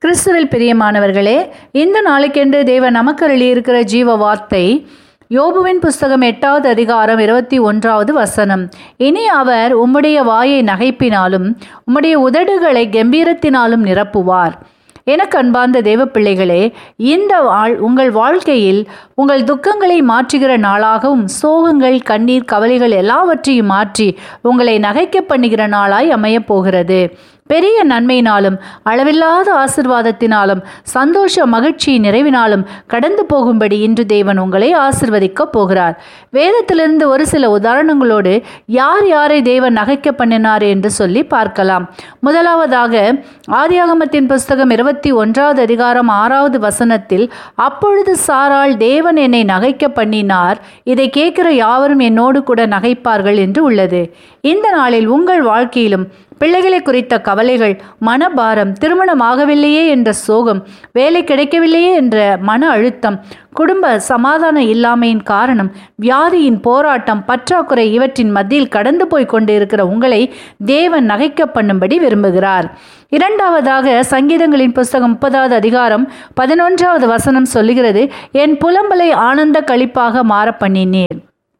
கிறிஸ்துவில் பிரியமானவர்களே இந்த நாளுக்கென்று தேவன் நமக்கு அருளியிருக்கிற ஜீவ வார்த்தை யோபுவின் புஸ்தகம் எட்டாவது அதிகாரம் இருபத்தி ஒன்றாவது வசனம் இனி அவர் உம்முடைய வாயை நகைப்பினாலும் உம்முடைய உதடுகளை கம்பீரத்தினாலும் நிரப்புவார் எனக்கு அன்பார்ந்த தேவ பிள்ளைகளே இந்த வாழ் உங்கள் வாழ்க்கையில் உங்கள் துக்கங்களை மாற்றுகிற நாளாகவும் சோகங்கள் கண்ணீர் கவலைகள் எல்லாவற்றையும் மாற்றி உங்களை நகைக்க பண்ணுகிற நாளாய் அமையப் போகிறது பெரிய நன்மையினாலும் அளவில்லாத ஆசிர்வாதத்தினாலும் சந்தோஷ மகிழ்ச்சி நிறைவினாலும் கடந்து போகும்படி இன்று தேவன் உங்களை ஆசிர்வதிக்கப் போகிறார் வேதத்திலிருந்து ஒரு சில உதாரணங்களோடு யார் யாரை தேவன் நகைக்க பண்ணினார் என்று சொல்லி பார்க்கலாம் முதலாவதாக ஆதியாகமத்தின் புஸ்தகம் இருபத்தி ஒன்றாவது அதிகாரம் ஆறாவது வசனத்தில் அப்பொழுது சாராள் தேவன் என்னை நகைக்க பண்ணினார் இதை கேட்கிற யாவரும் என்னோடு கூட நகைப்பார்கள் என்று உள்ளது இந்த நாளில் உங்கள் வாழ்க்கையிலும் பிள்ளைகளை குறித்த கவலைகள் மனபாரம் திருமணம் ஆகவில்லையே என்ற சோகம் வேலை கிடைக்கவில்லையே என்ற மன அழுத்தம் குடும்ப சமாதான இல்லாமையின் காரணம் வியாதியின் போராட்டம் பற்றாக்குறை இவற்றின் மத்தியில் கடந்து போய் கொண்டிருக்கிற உங்களை தேவன் நகைக்க பண்ணும்படி விரும்புகிறார் இரண்டாவதாக சங்கீதங்களின் புஸ்தகம் முப்பதாவது அதிகாரம் பதினொன்றாவது வசனம் சொல்லுகிறது என் புலம்பலை ஆனந்த கழிப்பாக மாற பண்ணினேன்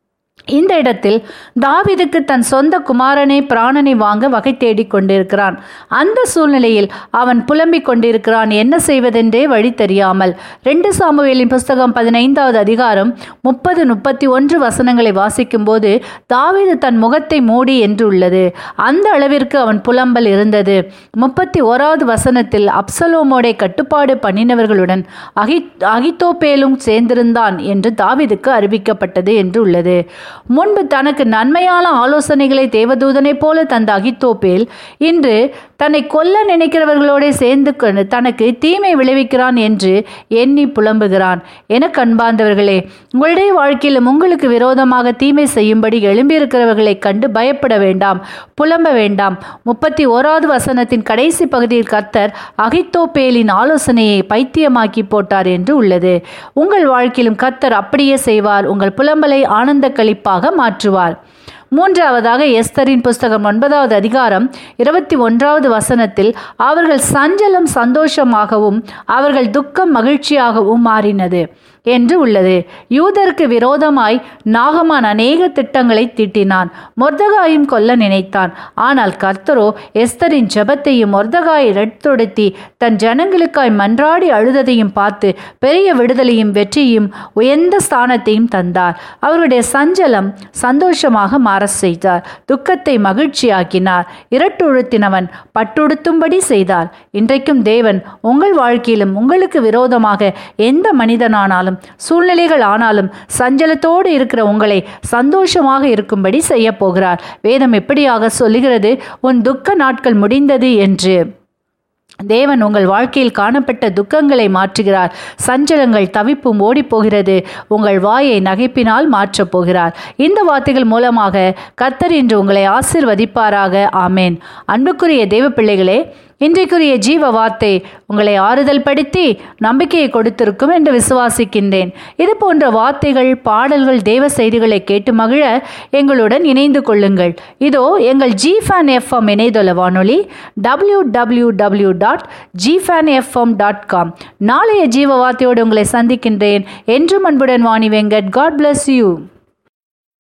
இந்த இடத்தில் தாவிதுக்கு தன் சொந்த குமாரனை பிராணனை வாங்க வகை தேடிக் கொண்டிருக்கிறான் அந்த சூழ்நிலையில் அவன் புலம்பிக் கொண்டிருக்கிறான் என்ன செய்வதென்றே வழி தெரியாமல் ரெண்டு சாமுவேலின் புஸ்தகம் பதினைந்தாவது அதிகாரம் முப்பது முப்பத்தி ஒன்று வசனங்களை வாசிக்கும் போது தாவிது தன் முகத்தை மூடி என்று உள்ளது அந்த அளவிற்கு அவன் புலம்பல் இருந்தது முப்பத்தி ஓராவது வசனத்தில் அப்சலோமோடை கட்டுப்பாடு பண்ணினவர்களுடன் அகி அகித்தோப்பேலும் சேர்ந்திருந்தான் என்று தாவிதுக்கு அறிவிக்கப்பட்டது என்று உள்ளது முன்பு தனக்கு நன்மையான ஆலோசனைகளை தேவதூதனைப் போல தந்த அகித்தோப்பேல் இன்று தன்னை கொல்ல நினைக்கிறவர்களோட சேர்ந்து கொண்டு தனக்கு தீமை விளைவிக்கிறான் என்று எண்ணி புலம்புகிறான் என கண்பார்ந்தவர்களே உங்களுடைய வாழ்க்கையிலும் உங்களுக்கு விரோதமாக தீமை செய்யும்படி எழும்பியிருக்கிறவர்களை கண்டு பயப்பட வேண்டாம் புலம்ப வேண்டாம் முப்பத்தி ஓராவது வசனத்தின் கடைசி பகுதியில் கர்த்தர் அகித்தோப்பேலின் ஆலோசனையை பைத்தியமாக்கி போட்டார் என்று உள்ளது உங்கள் வாழ்க்கையிலும் கர்த்தர் அப்படியே செய்வார் உங்கள் புலம்பலை ஆனந்த கழிப்பாக மாற்றுவார் மூன்றாவதாக எஸ்தரின் புஸ்தகம் ஒன்பதாவது அதிகாரம் இருபத்தி ஒன்றாவது வசனத்தில் அவர்கள் சஞ்சலம் சந்தோஷமாகவும் அவர்கள் துக்கம் மகிழ்ச்சியாகவும் மாறினது என்று உள்ளது யூதருக்கு விரோதமாய் நாகமான் அநேக திட்டங்களை தீட்டினான் மொர்தகாயும் கொல்ல நினைத்தான் ஆனால் கர்த்தரோ எஸ்தரின் ஜபத்தையும் மொர்தகாயை ரெட்டுடுத்தி தன் ஜனங்களுக்காய் மன்றாடி அழுததையும் பார்த்து பெரிய விடுதலையும் வெற்றியும் உயர்ந்த ஸ்தானத்தையும் தந்தார் அவருடைய சஞ்சலம் சந்தோஷமாக மாற செய்தார் துக்கத்தை மகிழ்ச்சியாக்கினார் இரட்டுழுத்தினவன் பட்டுடுத்தும்படி செய்தார் இன்றைக்கும் தேவன் உங்கள் வாழ்க்கையிலும் உங்களுக்கு விரோதமாக எந்த மனிதனானாலும் சூழ்நிலைகள் ஆனாலும் சஞ்சலத்தோடு இருக்கிற உங்களை சந்தோஷமாக இருக்கும்படி செய்ய போகிறார் வேதம் எப்படியாக சொல்லுகிறது உன் துக்க நாட்கள் முடிந்தது என்று தேவன் உங்கள் வாழ்க்கையில் காணப்பட்ட துக்கங்களை மாற்றுகிறார் சஞ்சலங்கள் தவிப்பும் ஓடிப்போகிறது உங்கள் வாயை நகைப்பினால் மாற்றப் போகிறார் இந்த வார்த்தைகள் மூலமாக கர்த்தர் இன்று உங்களை ஆசிர்வதிப்பாராக ஆமேன் அன்புக்குரிய தேவ பிள்ளைகளே இன்றைக்குரிய ஜீவ வார்த்தை உங்களை ஆறுதல் படுத்தி நம்பிக்கையை கொடுத்திருக்கும் என்று விசுவாசிக்கின்றேன் இது போன்ற வார்த்தைகள் பாடல்கள் தேவ செய்திகளை கேட்டு மகிழ எங்களுடன் இணைந்து கொள்ளுங்கள் இதோ எங்கள் ஜிஃபேன் எஃப்எம் இணையதள வானொலி டபிள்யூ டபிள்யூ டபிள்யூ டாட் ஜிஃபேன் எஃப்எம் டாட் காம் நாளைய ஜீவ வார்த்தையோடு உங்களை சந்திக்கின்றேன் என்றும் அன்புடன் Vani Venkat God bless you